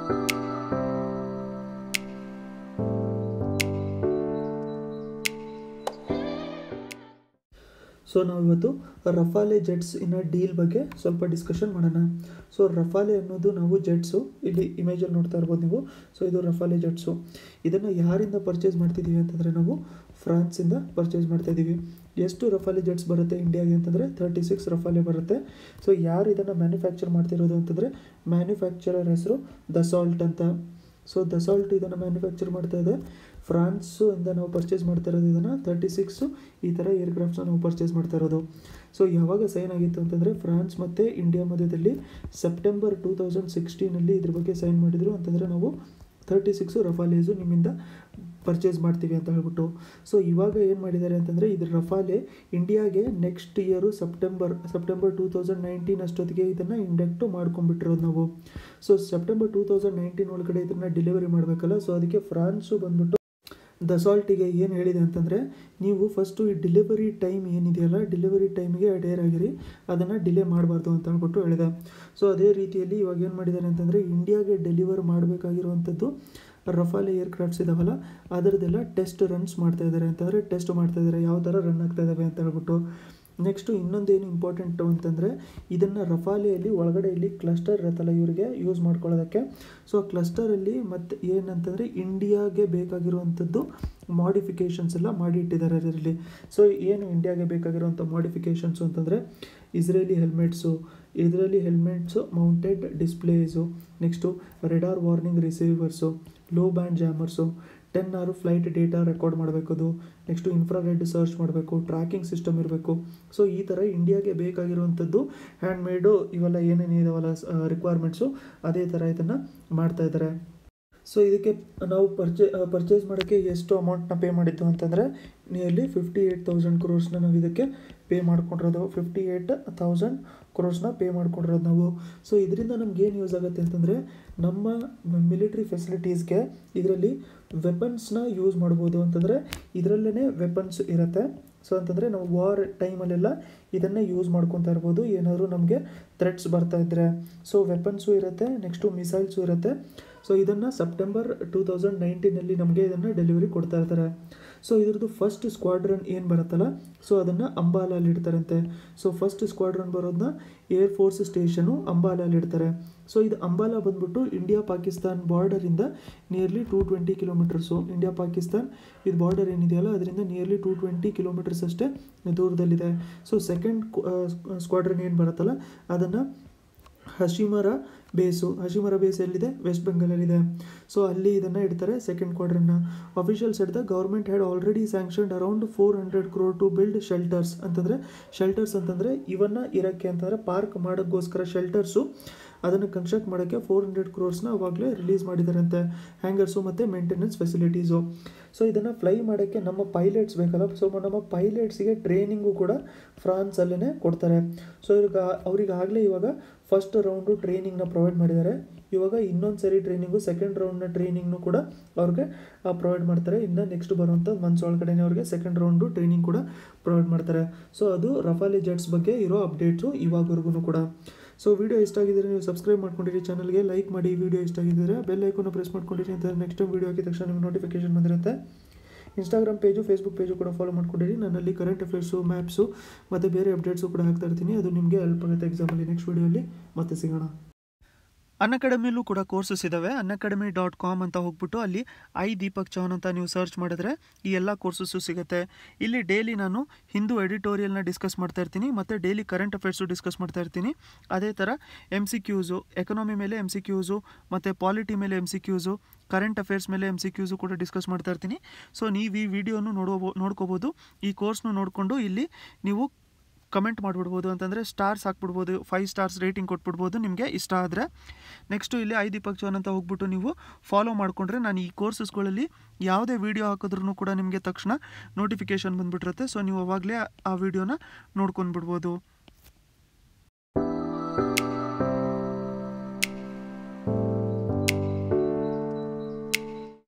so ನಾವು ಇವತ್ತು ರಫಾಲೆ jets ಇನ್ನ ಡೀಲ್ ಬಗ್ಗೆ ಸ್ವಲ್ಪ ಡಿಸ್ಕಷನ್ ಮಾಡೋಣ ಸೊ ರಫಾಲೆ ಅನ್ನೋದು ನಾವು ಜೆಟ್ಸು ಇಲ್ಲಿ ಇಮೇಜಲ್ಲಿ ನೋಡ್ತಾ ಇರ್ಬೋದು ನೀವು ಸೊ ಇದು ರಫಾಲೆ ಜೆಟ್ಸು ಇದನ್ನು ಯಾರಿಂದ ಪರ್ಚೇಸ್ ಮಾಡ್ತಿದ್ದೀವಿ ಅಂತಂದರೆ ನಾವು ಫ್ರಾನ್ಸಿಂದ ಪರ್ಚೇಸ್ ಮಾಡ್ತಾ ಇದ್ದೀವಿ ಎಷ್ಟು ರಫಾಲೆ ಜೆಟ್ಸ್ ಬರುತ್ತೆ ಇಂಡಿಯಾಗೆ ಅಂತಂದರೆ ತರ್ಟಿ ಸಿಕ್ಸ್ ರಫಾಲೆ ಬರುತ್ತೆ ಸೊ ಯಾರು ಇದನ್ನು ಮ್ಯಾನುಫ್ಯಾಕ್ಚರ್ ಮಾಡ್ತಿರೋದು ಅಂತಂದರೆ ಮ್ಯಾನುಫ್ಯಾಕ್ಚರರ್ ಹೆಸರು ದಸಾಲ್ಟ್ ಅಂತ ಸೊ ದಸಾಲ್ಟ್ ಇದನ್ನು ಮ್ಯಾನುಫ್ಯಾಕ್ಚರ್ ಮಾಡ್ತಾ ಇದೆ ಫ್ರಾನ್ಸು ಇಂದ ನಾವು ಪರ್ಚೇಸ್ ಮಾಡ್ತಾ ಇರೋದು ಇದನ್ನು ತರ್ಟಿ ಸಿಕ್ಸು ಈ ಥರ ಏರ್ಕ್ರಾಫ್ಟ್ಸ್ನ ನಾವು ಪರ್ಚೇಸ್ ಮಾಡ್ತಾ ಇರೋದು ಸೊ ಯಾವಾಗ ಸೈನ್ ಆಗಿತ್ತು ಅಂತಂದರೆ ಫ್ರಾನ್ಸ್ ಮತ್ತು ಇಂಡಿಯಾ ಮಧ್ಯದಲ್ಲಿ ಸೆಪ್ಟೆಂಬರ್ ಟೂ ತೌಸಂಡ್ ಸಿಕ್ಸ್ಟೀನಲ್ಲಿ ಇದ್ರ ಬಗ್ಗೆ ಸೈನ್ ಮಾಡಿದರು ಅಂತಂದರೆ ನಾವು ತರ್ಟಿ ಸಿಕ್ಸು ರಫಾಲೇಸು ನಿಮ್ಮಿಂದ ಪರ್ಚೇಸ್ ಮಾಡ್ತೀವಿ ಅಂತ ಹೇಳ್ಬಿಟ್ಟು ಸೊ ಇವಾಗ ಏನು ಮಾಡಿದ್ದಾರೆ ಅಂತಂದರೆ ಇದ್ರ ರಫಾಲೆ ಇಂಡಿಯಾಗೆ next year September September two thousand nineteen ಅಷ್ಟೊತ್ತಿಗೆ ಇದನ್ನು ಇಂಡಕ್ಟು ಮಾಡ್ಕೊಂಡ್ಬಿಟ್ಟಿರೋದು ನಾವು so September two thousand nineteen ಒಳಗಡೆ ಇದನ್ನು ಡೆಲಿವರಿ ಮಾಡಬೇಕಲ್ಲ ಸೊ ಅದಕ್ಕೆ ಫ್ರಾನ್ಸು ಬಂದ್ಬಿಟ್ಟು ದಸಾಲ್ಟಿಗೆ ಏನು ಹೇಳಿದೆ ಅಂತಂದರೆ ನೀವು ಫಸ್ಟು ಈ ಡೆಲಿವರಿ ಟೈಮ್ ಏನಿದೆಯಲ್ಲ ಡೆಲಿವರಿ ಟೈಮಿಗೆ ಅಡೇರ್ ಆಗಿರಿ ಅದನ್ನು ಡಿಲೇ ಮಾಡಬಾರ್ದು ಅಂತ ಹೇಳ್ಬಿಟ್ಟು ಹೇಳಿದೆ ಸೊ ಅದೇ ರೀತಿಯಲ್ಲಿ ಇವಾಗ ಏನು ಮಾಡಿದ್ದಾರೆ ಅಂತಂದರೆ ಇಂಡಿಯಾಗೆ ಡೆಲಿವರ್ ಮಾಡಬೇಕಾಗಿರುವಂಥದ್ದು ರಫಾಲೆ ಏರ್ಕ್ರಾಫ್ಟ್ಸ್ ಇದಾವಲ್ಲ ಅದರದ್ದೆಲ್ಲ ಟೆಸ್ಟ್ ರನ್ಸ್ ಮಾಡ್ತಾ ಇದ್ದಾರೆ ಅಂತಂದರೆ ಟೆಸ್ಟ್ ಮಾಡ್ತಾ ಇದ್ದಾರೆ ಯಾವ ಥರ ರನ್ ಆಗ್ತಾ ಇದ್ದಾವೆ ಅಂತ ಹೇಳ್ಬಿಟ್ಟು ನೆಕ್ಸ್ಟು ಇನ್ನೊಂದೇನು ಇಂಪಾರ್ಟೆಂಟು ಅಂತಂದರೆ ಇದನ್ನು ರಫಾಲೆಯಲ್ಲಿ ಒಳಗಡೆ ಇಲ್ಲಿ ಕ್ಲಸ್ಟರ್ ಇರುತ್ತಲ್ಲ ಇವರಿಗೆ ಯೂಸ್ ಮಾಡ್ಕೊಳ್ಳೋದಕ್ಕೆ ಸೊ ಕ್ಲಸ್ಟರಲ್ಲಿ ಮತ್ತು ಏನಂತಂದರೆ ಇಂಡಿಯಾಗೆ ಬೇಕಾಗಿರುವಂಥದ್ದು ಮಾಡಿಫಿಕೇಷನ್ಸ್ ಎಲ್ಲ ಮಾಡಿ ಇಟ್ಟಿದ್ದಾರೆ ಅದರಲ್ಲಿ ಸೊ ಏನು ಇಂಡಿಯಾಗೆ ಬೇಕಾಗಿರುವಂಥ ಮಾಡಿಫಿಕೇಷನ್ಸು ಅಂತಂದರೆ ಇಸ್ರೇಲಿ ಹೆಲ್ಮೆಟ್ಸು ಇದರಲ್ಲಿ helmets mounted displays next radar warning receivers low band jammers ten ಆರು ಫ್ಲೈಟ್ ಡೇಟಾ ರೆಕಾರ್ಡ್ ಮಾಡಬೇಕದು ನೆಕ್ಸ್ಟು ಇನ್ಫ್ರಾರೆಡ್ ಸರ್ಚ್ ಮಾಡಬೇಕು ಟ್ರ್ಯಾಕಿಂಗ್ ಸಿಸ್ಟಮ್ ಇರಬೇಕು ಸೊ ಈ ಥರ ಇಂಡಿಯಾಗೆ ಬೇಕಾಗಿರುವಂಥದ್ದು ಹ್ಯಾಂಡ್ ಮೇಡು ಇವೆಲ್ಲ ಏನೇನು ಇದಾವಲ್ಲ ರಿಕ್ವೈರ್ಮೆಂಟ್ಸು ಅದೇ ಥರ ಇದನ್ನು ಮಾಡ್ತಾ ಇದ್ದಾರೆ ಸೊ ಇದಕ್ಕೆ ನಾವು ಪರ್ಚೇ ಪರ್ಚೇಸ್ ಮಾಡೋಕ್ಕೆ ಎಷ್ಟು ಅಮೌಂಟ್ನ ಪೇ ಮಾಡಿದ್ದು ಅಂತಂದರೆ ನಿಯರ್ಲಿ ಫಿಫ್ಟಿ ಏಯ್ಟ್ ತೌಸಂಡ್ ಕ್ರೋರ್ಸ್ನ ನಾವು ಇದಕ್ಕೆ ಪೇ ಮಾಡ್ಕೊಂಡಿರೋದು ಫಿಫ್ಟಿ ಏಯ್ಟ್ ತೌಸಂಡ್ ಕ್ರೋರ್ಸ್ನ ಪೇ ಮಾಡ್ಕೊಂಡಿರೋದು ನಾವು ಸೊ ಇದರಿಂದ ನಮ್ಗೆ ಏನು ಯೂಸ್ ಆಗುತ್ತೆ ಅಂತಂದರೆ ನಮ್ಮ ಮಿಲಿಟ್ರಿ ಫೆಸಿಲಿಟೀಸ್ಗೆ ಇದರಲ್ಲಿ ವೆಪನ್ಸ್ನ ಯೂಸ್ ಮಾಡ್ಬೋದು ಅಂತಂದರೆ ಇದರಲ್ಲೇ ವೆಪನ್ಸ್ ಇರುತ್ತೆ ಸೊ ಅಂತಂದರೆ ನಾವು ವಾರ್ ಟೈಮಲ್ಲೆಲ್ಲ ಇದನ್ನೇ ಯೂಸ್ ಮಾಡ್ಕೊತಾ ಇರ್ಬೋದು ಏನಾದರೂ ನಮಗೆ ಥ್ರೆಟ್ಸ್ ಬರ್ತಾ ಇದ್ದರೆ ಸೊ ವೆಪನ್ಸು ಇರುತ್ತೆ ನೆಕ್ಸ್ಟು ಮಿಸೈಲ್ಸು ಇರುತ್ತೆ ಸೊ ಇದನ್ನು ಸೆಪ್ಟೆಂಬರ್ ಟೂ ತೌಸಂಡ್ ನೈನ್ಟೀನಲ್ಲಿ ನಮಗೆ ಇದನ್ನು ಡೆಲಿವರಿ ಕೊಡ್ತಾ ಇರ್ತಾರೆ ಸೊ ಇದ್ರದ್ದು ಫಸ್ಟ್ ಸ್ಕ್ವಾಡ್ರನ್ ಏನು ಬರುತ್ತಲ್ಲ ಸೊ ಅದನ್ನು ಅಂಬಾಲಲ್ಲಿ ಇಡ್ತಾರಂತೆ ಸೊ ಫಸ್ಟ್ ಸ್ಕ್ವಾಡ್ರನ್ ಬರೋದನ್ನ ಏರ್ ಫೋರ್ಸ್ ಸ್ಟೇಷನು ಅಂಬಾಲಲ್ಲಿ ಇಡ್ತಾರೆ ಸೊ ಇದು ಅಂಬಾಲ ಬಂದ್ಬಿಟ್ಟು ಇಂಡಿಯಾ ಪಾಕಿಸ್ತಾನ್ ಬಾರ್ಡರಿಂದ nearly two twenty kilometres India Pakistan ಇದು ಬಾರ್ಡರ್ ಏನಿದೆಯಲ್ಲ ಅದರಿಂದ ನಿಯರ್ಲಿ ಟೂ ಟ್ವೆಂಟಿ ಕಿಲೋಮೀಟರ್ಸ್ ಅಷ್ಟೇ ದೂರದಲ್ಲಿದೆ ಸೊ ಸೆಕೆಂಡ್ ಸ್ಕ್ವಾಡ್ರನ್ ಏನು ಬರುತ್ತಲ್ಲ ಅದನ್ನು ಹಶಿಮರ ಬೇಸು ಹಶಿಮರ ಬೇಸ್ ಎಲ್ಲಿದೆ ವೆಸ್ಟ್ ಬೆಂಗಾಲಲ್ಲಿದೆ ಸೊ ಅಲ್ಲಿ ಇದನ್ನು ಇಡ್ತಾರೆ ಸೆಕೆಂಡ್ ಕ್ವಾರ್ಟರ್ನ ಅಫಿಷಿಯಲ್ಸ್ ಹಿಡ್ದ government had already sanctioned around four hundred crore to build shelters ಅಂತಂದರೆ ಶೆಲ್ಟರ್ಸ್ ಅಂತಂದರೆ ಇವನ್ನ ಇರೋಕ್ಕೆ ಅಂತಂದರೆ ಪಾರ್ಕ್ ಮಾಡೋಕ್ಕೋಸ್ಕರ ಶೆಲ್ಟರ್ಸು ಅದನ್ನು ಕನ್ಸ್ಟ್ರಕ್ಟ್ ಮಾಡೋಕ್ಕೆ ಫೋರ್ ಹಂಡ್ರೆಡ್ ಕ್ರೋರ್ಸ್ನ ಅವಾಗಲೇ ರಿಲೀಸ್ ಮಾಡಿದಾರಂತೆ ಹ್ಯಾಂಗರ್ಸು ಮತ್ತು ಮೇಂಟೆನೆನ್ಸ್ ಫೆಸಿಲಿಟೀಸು ಸೊ ಇದನ್ನು ಫ್ಲೈ ಮಾಡೋಕ್ಕೆ ನಮ್ಮ ಪೈಲಟ್ಸ್ ಬೇಕಲ್ಲ ಸೊ ನಮ್ಮ ಪೈಲಟ್ಸಿಗೆ ಟ್ರೈನಿಂಗು ಕೂಡ ಫ್ರಾನ್ಸಲ್ಲೇ ಕೊಡ್ತಾರೆ ಸೊ ಇವಾಗ ಅವ್ರಿಗೆ ಆಗಲೇ ಇವಾಗ ಫಸ್ಟ್ ರೌಂಡು ಟ್ರೈನಿಂಗ್ನ ಪ್ರೊವೈಡ್ ಮಾಡಿದ್ದಾರೆ ಇವಾಗ ಇನ್ನೊಂದು ಸರಿ ಟ್ರೈನಿಂಗು ಸೆಕೆಂಡ್ ರೌಂಡ್ನ ಟ್ರೈನಿಂಗ್ನು ಕೂಡ ಅವ್ರಿಗೆ ಪ್ರೊವೈಡ್ ಮಾಡ್ತಾರೆ ಇನ್ನು ನೆಕ್ಸ್ಟ್ ಬರುವಂಥ ಮಂತ್ಸ್ ಒಳಗಡೆ ಅವ್ರಿಗೆ ಸೆಕೆಂಡ್ ರೌಂಡು ಟ್ರೈನಿಂಗ್ ಕೂಡ ಪ್ರೊವೈಡ್ ಮಾಡ್ತಾರೆ ಸೊ ಅದು ರಫಾಲಿ ಜೆಟ್ಸ್ ಬಗ್ಗೆ ಇರೋ ಅಪ್ಡೇಟ್ಸು ಇವಾಗವರೆಗೂ ಕೂಡ ಸೊ ವಿಡಿಯೋ ಇಷ್ಟ ಆಗಿದ್ರೆ ನೀವು ಸಬ್ಸ್ಕ್ರೈಬ್ ಮಾಡ್ಕೊಂಡಿರಿ ಚಾನಲ್ಗೆ ಲೈಕ್ ಮಾಡಿ ವಿಡಿಯೋ ಇಷ್ಟ ಆಗಿದ್ದರೆ ಬೆಲ್ ಐಕೋನ ಪ್ರೆಸ್ ಮಾಡ್ಕೊಂಡಿರಿ ಅಂತ ನೆಕ್ಸ್ಟ್ ಟೈಮ್ ವಿಡಿಯೋ ಹಾಕಿದ ತಕ್ಷಣ ನಿಮ್ಗೆ ನೋಟಿಫಿಕೇಶನ್ ಬಂದಿರುತ್ತೆ ಇನ್ಸ್ಟಾಗ್ರಾಮ್ ಪೇಜು ಫೇಸ್ಬುಕ್ ಪೇಜು ಕೂಡ ಫಾಲೋ ಮಾಡ್ಕೊಂಡಿರಿ ನನ್ನಲ್ಲಿ ಕರೆಂಟ್ ಅಫೇರ್ಸು ಮ್ಯಾಪ್ಸು ಮತ್ತು ಬೇರೆ ಅಪ್ಡೇಟ್ಸು ಕೂಡ ಹಾಕ್ತಾ ಇರ್ತೀನಿ ಅದು ನಿಮಗೆ ಹೆಲ್ಪ್ ಆಗುತ್ತೆ ಎಕ್ಸಾಮಲ್ಲಿ ನೆಕ್ಸ್ಟ್ ವೀಡಿಯೋಲಿ ಮತ್ತೆ ಸಿಗೋಣ ಅನ್ಅಕಾಡೆಮಿಲೂ ಕೂಡ ಕೋರ್ಸಸ್ ಇದ್ದಾವೆ ಅನ್ಅಕಾಡೆಮಿ ಡಾಟ್ ಕಾಮ್ ಅಂತ ಹೋಗ್ಬಿಟ್ಟು ಅಲ್ಲಿ ಐ ದೀಪಕ್ ಚೌಹಾನ್ ಅಂತ ನೀವು ಸರ್ಚ್ ಮಾಡಿದ್ರೆ ಈ ಎಲ್ಲ ಕೋರ್ಸಸ್ಸು ಸಿಗುತ್ತೆ ಇಲ್ಲಿ ಡೈಲಿ ನಾನು ಹಿಂದೂ ಎಡಿಟೋರಿಯಲ್ನ ಡಿಸ್ಕಸ್ ಮಾಡ್ತಾ ಇರ್ತೀನಿ ಮತ್ತು ಡೈಲಿ ಕರೆಂಟ್ ಅಫೇರ್ಸು ಡಿಸ್ಕಸ್ ಮಾಡ್ತಾ ಇರ್ತೀನಿ ಅದೇ ಥರ ಎಮ್ ಸಿ ಕ್ಯೂಸು ಎಕನಾಮಿ ಮೇಲೆ ಎಮ್ ಸಿ ಕ್ಯೂಸು ಮತ್ತು ಪಾಲಿಟಿ ಮೇಲೆ M C Qs current affairs ಮೇಲೆ ಎಮ್ ಸಿ ಕ್ಯೂಸು ಕೂಡ ಡಿಸ್ಕಸ್ ಮಾಡ್ತಾ ಇರ್ತೀನಿ ಸೊ ನೀವು ಈ ವಿಡಿಯೋನು ನೋಡೋ ನೋಡ್ಕೋಬೋದು ಈ ಕೋರ್ಸ್ನು ನೋಡಿಕೊಂಡು ಇಲ್ಲಿ ನೀವು ಕಮೆಂಟ್ ಮಾಡಿಬಿಡ್ಬೋದು ಅಂತಂದರೆ ಸ್ಟಾರ್ಸ್ ಹಾಕ್ಬಿಡ್ಬೋದು ಫೈವ್ ಸ್ಟಾರ್ಸ್ ರೇಟಿಂಗ್ ಕೊಟ್ಬಿಡ್ಬೋದು ನಿಮಗೆ ಇಷ್ಟ ಆದರೆ ನೆಕ್ಸ್ಟು ಇಲ್ಲಿ ಐ ದೀಪಕ್ ಚೌನ್ ಅಂತ ಹೋಗ್ಬಿಟ್ಟು ನೀವು ಫಾಲೋ ಮಾಡಿಕೊಂಡ್ರೆ ನಾನು ಈ ಕೋರ್ಸಸ್ಗಳಲ್ಲಿ ಯಾವುದೇ ವೀಡಿಯೋ ಹಾಕಿದ್ರೂ ಕೂಡ ನಿಮಗೆ ತಕ್ಷಣ ನೋಟಿಫಿಕೇಷನ್ ಬಂದುಬಿಟ್ಟಿರುತ್ತೆ ಸೊ ನೀವು ಅವಾಗಲೇ ಆ ವಿಡಿಯೋನ ನೋಡ್ಕೊಂಡ್ಬಿಡ್ಬೋದು